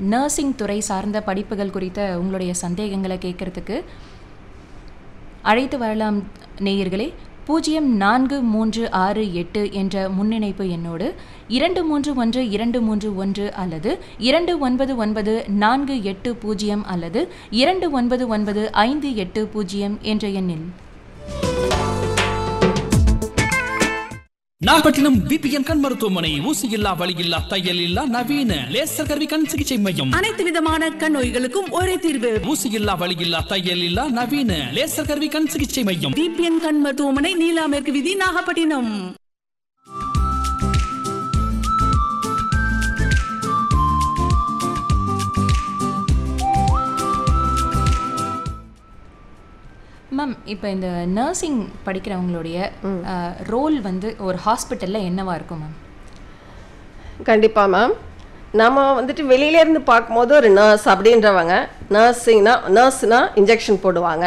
nursing துறை சார்ந்த படிப்புகள் குறித்த உங்களுடைய சந்தேகங்களை கேட்கறதுக்கு அழைத்து வரலாம் நேயர்களே பூஜ்ஜியம் நான்கு மூன்று ஆறு எட்டு என்ற முன்னிணைப்பு எண்ணோடு இரண்டு மூன்று ஒன்று இரண்டு மூன்று ஒன்று அல்லது இரண்டு ஒன்பது ஒன்பது நான்கு எட்டு பூஜ்ஜியம் அல்லது இரண்டு ஒன்பது ஒன்பது ஐந்து எட்டு பூஜ்ஜியம் என்ற எண்ணில் நாகப்பட்டினம் பிபிஎன் கண் மருத்துவமனை ஊசி இல்லா வலி இல்லா தையல் இல்லா நவீன லேசர் கருவி கண் சிகிச்சை மையம் அனைத்து விதமான கண் நோய்களுக்கும் ஒரே தீர்வு ஊசி இல்லா வலி இல்லா தையல் இல்லா நவீன லேசர் கருவி கண் சிகிச்சை மையம் டிபிஎன் கண் மருத்துவமனை நீலா மேற்கு விதி நாகப்பட்டினம் மேம் இப்போ இந்த நர்சிங் படிக்கிறவங்களுடைய ரோல் வந்து ஒரு ஹாஸ்பிட்டலில் என்னவா இருக்கும் மேம் கண்டிப்பாக மேம் நம்ம வந்துட்டு வெளியில இருந்து பார்க்கும்போது ஒரு நர்ஸ் அப்படின்றவங்க நர்ஸிங்னா நர்ஸ்னா இன்ஜெக்ஷன் போடுவாங்க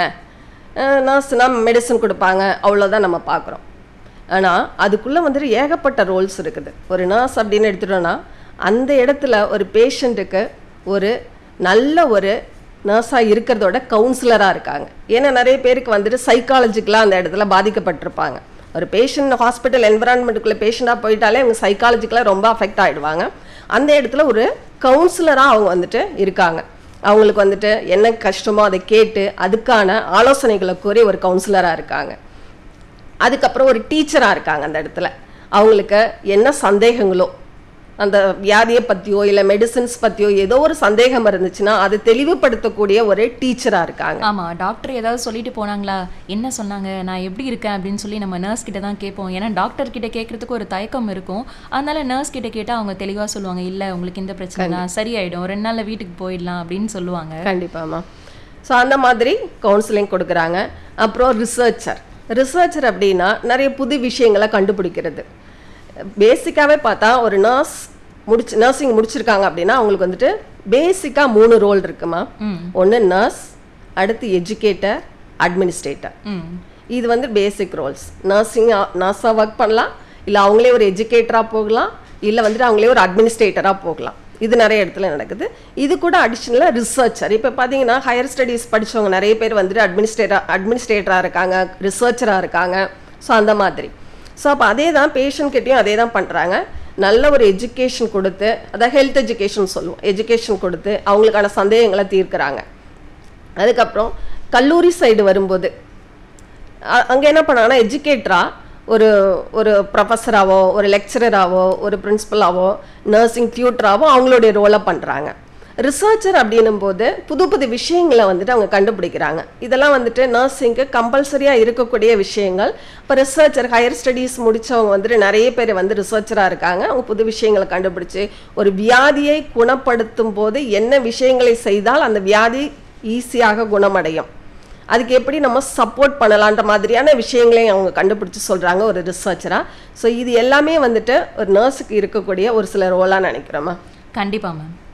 நர்ஸ்னா மெடிசன் கொடுப்பாங்க அவ்வளோதான் நம்ம பார்க்குறோம் ஆனால் அதுக்குள்ளே வந்துட்டு ஏகப்பட்ட ரோல்ஸ் இருக்குது ஒரு நர்ஸ் அப்படின்னு எடுத்துட்டோன்னா அந்த இடத்துல ஒரு பேஷண்ட்டுக்கு ஒரு நல்ல ஒரு நர்ஸாக இருக்கிறதோட கவுன்சிலராக இருக்காங்க ஏன்னா நிறைய பேருக்கு வந்துட்டு சைக்காலஜிக்கலாக அந்த இடத்துல பாதிக்கப்பட்டிருப்பாங்க ஒரு பேஷண்ட் ஹாஸ்பிட்டல் என்விரான்மெண்ட்டுக்குள்ளே பேஷண்ட்டாக போயிட்டாலே அவங்க சைக்காலஜிக்கலாக ரொம்ப அஃபெக்ட் ஆகிடுவாங்க அந்த இடத்துல ஒரு கவுன்சிலராக அவங்க வந்துட்டு இருக்காங்க அவங்களுக்கு வந்துட்டு என்ன கஷ்டமோ அதை கேட்டு அதுக்கான ஆலோசனைகளை கூறி ஒரு கவுன்சிலராக இருக்காங்க அதுக்கப்புறம் ஒரு டீச்சராக இருக்காங்க அந்த இடத்துல அவங்களுக்கு என்ன சந்தேகங்களோ அந்த வியாதியை பற்றியோ இல்லை மெடிசின்ஸ் பற்றியோ ஏதோ ஒரு சந்தேகம் இருந்துச்சுன்னா அதை தெளிவுபடுத்தக்கூடிய ஒரு டீச்சராக இருக்காங்க ஆமா டாக்டர் ஏதாவது சொல்லிட்டு போனாங்களா என்ன சொன்னாங்க நான் எப்படி இருக்கேன் அப்படின்னு சொல்லி நம்ம நர்ஸ் கிட்ட தான் கேட்போம் ஏன்னா டாக்டர் கிட்ட கேட்கறதுக்கு ஒரு தயக்கம் இருக்கும் அதனால நர்ஸ் கிட்ட கேட்டா அவங்க தெளிவா சொல்லுவாங்க இல்ல உங்களுக்கு இந்த பிரச்சனை தான் சரியாயிடும் ரெண்டு நாள்ல வீட்டுக்கு போயிடலாம் அப்படின்னு சொல்லுவாங்க கண்டிப்பாம்மா ஸோ அந்த மாதிரி கவுன்சிலிங் கொடுக்குறாங்க அப்புறம் ரிசர்ச்சர் ரிசர்ச்சர் அப்படின்னா நிறைய புது விஷயங்களை கண்டுபிடிக்கிறது பேசிக்காகவே பார்த்தா ஒரு நர்ஸ் முடிச்சு நர்சிங் முடிச்சிருக்காங்க அப்படின்னா அவங்களுக்கு வந்துட்டு பேசிக்காக மூணு ரோல் இருக்குமா ஒன்று நர்ஸ் அடுத்து எஜுகேட்டர் அட்மினிஸ்ட்ரேட்டர் ம் இது வந்து பேசிக் ரோல்ஸ் நர்சிங் நர்ஸாக ஒர்க் பண்ணலாம் இல்லை அவங்களே ஒரு எஜுகேட்டராக போகலாம் இல்லை வந்துட்டு அவங்களே ஒரு அட்மினிஸ்ட்ரேட்டராக போகலாம் இது நிறைய இடத்துல நடக்குது இது கூட அடிஷ்னலாக ரிசர்ச்சர் இப்போ பார்த்தீங்கன்னா ஹையர் ஸ்டடீஸ் படிச்சவங்க நிறைய பேர் வந்துட்டு அட்மினிஸ்ட்ரேட்டர் அட்மினிஸ்ட்ரேட்டராக இருக்காங்க ரிசர்ச்சராக இருக்காங்க ஸோ அந்த மாதிரி ஸோ அப்போ அதே தான் பேஷண்ட்கிட்டையும் அதே தான் பண்ணுறாங்க நல்ல ஒரு எஜுகேஷன் கொடுத்து அதாவது ஹெல்த் எஜுகேஷன் சொல்லுவோம் எஜுகேஷன் கொடுத்து அவங்களுக்கான சந்தேகங்களை தீர்க்குறாங்க அதுக்கப்புறம் கல்லூரி சைடு வரும்போது அங்கே என்ன பண்ணாங்கன்னா எஜுகேட்டராக ஒரு ஒரு ப்ரொஃபஸராவோ ஒரு லெக்சரராவோ ஒரு பிரின்சிபலாவோ நர்சிங் டியூட்டராவோ அவங்களுடைய ரோலை பண்ணுறாங்க ரிசர்ச்சர் அப்படின்னும் போது புது புது விஷயங்களை வந்துட்டு அவங்க கண்டுபிடிக்கிறாங்க இதெல்லாம் வந்துட்டு நர்சிங்க்கு கம்பல்சரியாக இருக்கக்கூடிய விஷயங்கள் இப்போ ரிசர்ச்சர் ஹையர் ஸ்டடீஸ் முடித்தவங்க வந்துட்டு நிறைய பேர் வந்து ரிசர்ச்சராக இருக்காங்க அவங்க புது விஷயங்களை கண்டுபிடிச்சு ஒரு வியாதியை குணப்படுத்தும் போது என்ன விஷயங்களை செய்தால் அந்த வியாதி ஈஸியாக குணமடையும் அதுக்கு எப்படி நம்ம சப்போர்ட் பண்ணலான்ற மாதிரியான விஷயங்களையும் அவங்க கண்டுபிடிச்சு சொல்கிறாங்க ஒரு ரிசர்ச்சராக ஸோ இது எல்லாமே வந்துட்டு ஒரு நர்ஸுக்கு இருக்கக்கூடிய ஒரு சில ரோலாக நினைக்கிறோமா கண்டிப்பா மேம்